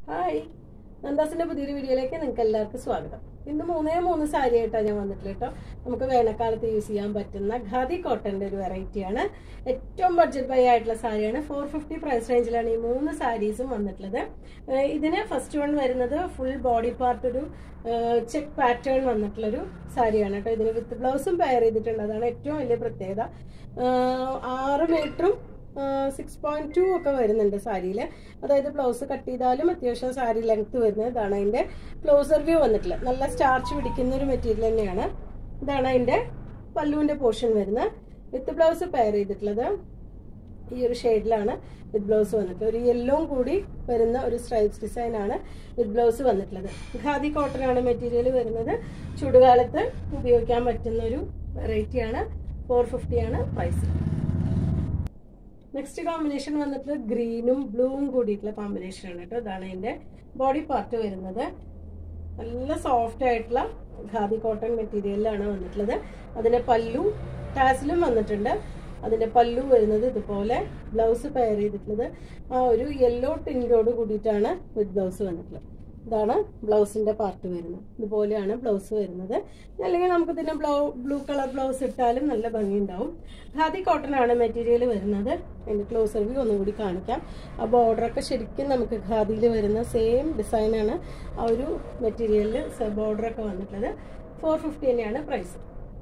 hi നന്ദാസിന്റെ പുതിയൊരു വീഡിയോയിലേക്ക് നിങ്ങൾക്ക് എല്ലാവർക്കും സ്വാഗതം ഇന്ന് മൂന്നേ മൂന്ന് സാരി ആയിട്ടാണ് ഞാൻ വന്നിട്ടുള്ളത് കേട്ടോ നമുക്ക് വേനൽക്കാലത്ത് യൂസ് ചെയ്യാൻ പറ്റുന്ന ഖാദി കോട്ടന്റെ ഒരു വെറൈറ്റിയാണ് ഏറ്റവും ബഡ്ജറ്റ് ബൈ ആയിട്ടുള്ള സാരിയാണ് ഫോർ ഫിഫ്റ്റി പ്രൈസ് റേഞ്ചിലാണ് ഈ മൂന്ന് സാരീസും വന്നിട്ടുള്ളത് ഏഹ് ഇതിന് ഫസ്റ്റ് വൺ വരുന്നത് ഫുൾ ബോഡി പാർട്ട് ഒരു ചെക്ക് പാറ്റേൺ വന്നിട്ടുള്ളൊരു സാരിയാണ് കേട്ടോ ഇതിന് വിത്ത് ബ്ലൗസും പെയർ ചെയ്തിട്ടുണ്ട് അതാണ് ഏറ്റവും വലിയ പ്രത്യേകത ഏഹ് ആറ് മീറ്ററും സിക്സ് പോയിന്റ് ടു ഒക്കെ വരുന്നുണ്ട് സാരിയിൽ അതായത് ബ്ലൗസ് കട്ട് ചെയ്താലും അത്യാവശ്യം സാരി ലെങ്ത് വരുന്നത് ഇതാണ് അതിന്റെ ക്ലോസർ വ്യൂ വന്നിട്ടുള്ളത് നല്ല സ്റ്റാർച്ച് പിടിക്കുന്ന ഒരു മെറ്റീരിയൽ തന്നെയാണ് ഇതാണ് അതിന്റെ പല്ലുവിന്റെ പോർഷൻ വരുന്നത് വിത്ത് ബ്ലൗസ് പെയർ ചെയ്തിട്ടുള്ളത് ഈ ഒരു ഷെയ്ഡിലാണ് വിത്ത് ബ്ലൗസ് വന്നിട്ടുള്ളത് ഒരു യെല്ലോയും കൂടി വരുന്ന ഒരു സ്ട്രൈപ്സ് ഡിസൈൻ ആണ് വിത്ത് ബ്ലൗസ് വന്നിട്ടുള്ളത് ഖാദി കോട്ടൺ ആണ് മെറ്റീരിയൽ വരുന്നത് ചൂടുകാലത്ത് ഉപയോഗിക്കാൻ പറ്റുന്ന ഒരു വെറൈറ്റിയാണ് ഫോർ ഫിഫ്റ്റി ആണ് പ്രൈസ് നെക്സ്റ്റ് കോമ്പിനേഷൻ വന്നിട്ട് ഗ്രീനും ബ്ലൂവും കൂടിയിട്ടുള്ള കോമ്പിനേഷൻ ആണ് കേട്ടോ ഇതാണ് അതിന്റെ ബോഡി പാർട്ട് വരുന്നത് നല്ല സോഫ്റ്റ് ആയിട്ടുള്ള ഖാദി കോട്ടൺ മെറ്റീരിയലിലാണ് വന്നിട്ടുള്ളത് അതിന്റെ പല്ലു ടാസിലും വന്നിട്ടുണ്ട് അതിന്റെ പല്ലു വരുന്നത് ഇതുപോലെ ബ്ലൗസ് പെയർ ചെയ്തിട്ടുള്ളത് ആ ഒരു യെല്ലോ ടിൻറ്റോട് കൂടിയിട്ടാണ് വിത്ത് ബ്ലൗസ് വന്നിട്ടുള്ളത് ഇതാണ് ബ്ലൗസിന്റെ പാർട്ട് വരുന്നത് ഇതുപോലെയാണ് ബ്ലൗസ് വരുന്നത് അല്ലെങ്കിൽ നമുക്ക് ഇതിന്റെ ബ്ലൗ ബ്ലൂ കളർ ബ്ലൗസ് ഇട്ടാലും നല്ല ഭംഗിയുണ്ടാവും ഖാദി കോട്ടൺ ആണ് മെറ്റീരിയൽ വരുന്നത് അതിന്റെ ക്ലോസർ വ്യൂ ഒന്നും കൂടി കാണിക്കാം ആ ബോർഡറൊക്കെ ശരിക്കും നമുക്ക് ഖാദിയിൽ വരുന്ന സെയിം ഡിസൈനാണ് ആ ഒരു മെറ്റീരിയലിൽ ബോർഡറൊക്കെ വന്നിട്ടുള്ളത് ഫോർ ഫിഫ്റ്റി തന്നെയാണ് പ്രൈസ്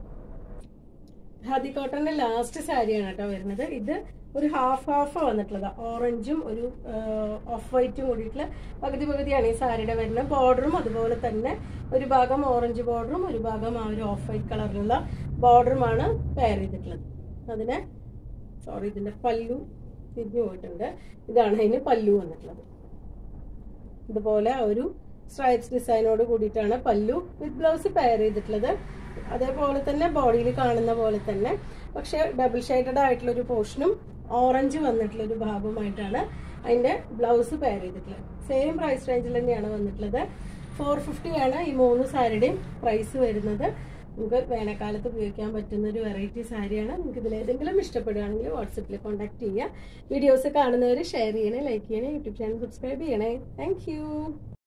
ഖാദി കോട്ടന്റെ ലാസ്റ്റ് സാരിയാണ് കേട്ടോ വരുന്നത് ഇത് ഒരു ഹാഫ് ഹാഫ് വന്നിട്ടുള്ളത് ഓറഞ്ചും ഒരു ഓഫ് വൈറ്റും കൂടിയിട്ടുള്ള പകുതി പകുതിയാണ് ഈ സാരിയുടെ വരുന്നത് ബോർഡറും അതുപോലെ തന്നെ ഒരു ഭാഗം ഓറഞ്ച് ബോർഡറും ഒരു ഭാഗം ആ ഒരു ഓഫ് വൈറ്റ് കളറിലുള്ള ബോർഡറുമാണ് പെയർ ചെയ്തിട്ടുള്ളത് അതിന് സോറി ഇതിന്റെ പല്ലു തിരിഞ്ഞു പോയിട്ടുണ്ട് ഇതാണ് അതിന് പല്ലു വന്നിട്ടുള്ളത് ഇതുപോലെ ഒരു സ്ട്രൈപ്സ് ഡിസൈനോട് കൂടിയിട്ടാണ് പല്ലു വിത്ത് ബ്ലൗസ് പെയർ ചെയ്തിട്ടുള്ളത് അതേപോലെ തന്നെ ബോഡിയിൽ കാണുന്ന പോലെ തന്നെ പക്ഷെ ഡബിൾ ഷെയ്ഡഡ് ആയിട്ടുള്ള ഒരു പോർഷനും ഓറഞ്ച് വന്നിട്ടുള്ള ഒരു ഭാഗമായിട്ടാണ് അതിന്റെ ബ്ലൗസ് പെയർ ചെയ്തിട്ടുള്ളത് സെയിം പ്രൈസ് റേഞ്ചിൽ തന്നെയാണ് വന്നിട്ടുള്ളത് ഫോർ ഫിഫ്റ്റി ആണ് ഈ മൂന്ന് സാരിയുടെയും പ്രൈസ് വരുന്നത് നമുക്ക് വേനൽക്കാലത്ത് ഉപയോഗിക്കാൻ പറ്റുന്ന ഒരു വെറൈറ്റി സാരിയാണ് നിങ്ങൾക്ക് ഇതിൽ ഏതെങ്കിലും ഇഷ്ടപ്പെടുകയാണെങ്കിൽ വാട്സപ്പിൽ കോൺടാക്ട് ചെയ്യുക വീഡിയോസ് കാണുന്നവർ ഷെയർ ചെയ്യണേ ലൈക്ക് ചെയ്യണേ യൂട്യൂബ് ചാനൽ സബ്സ്ക്രൈബ് ചെയ്യണേ താങ്ക്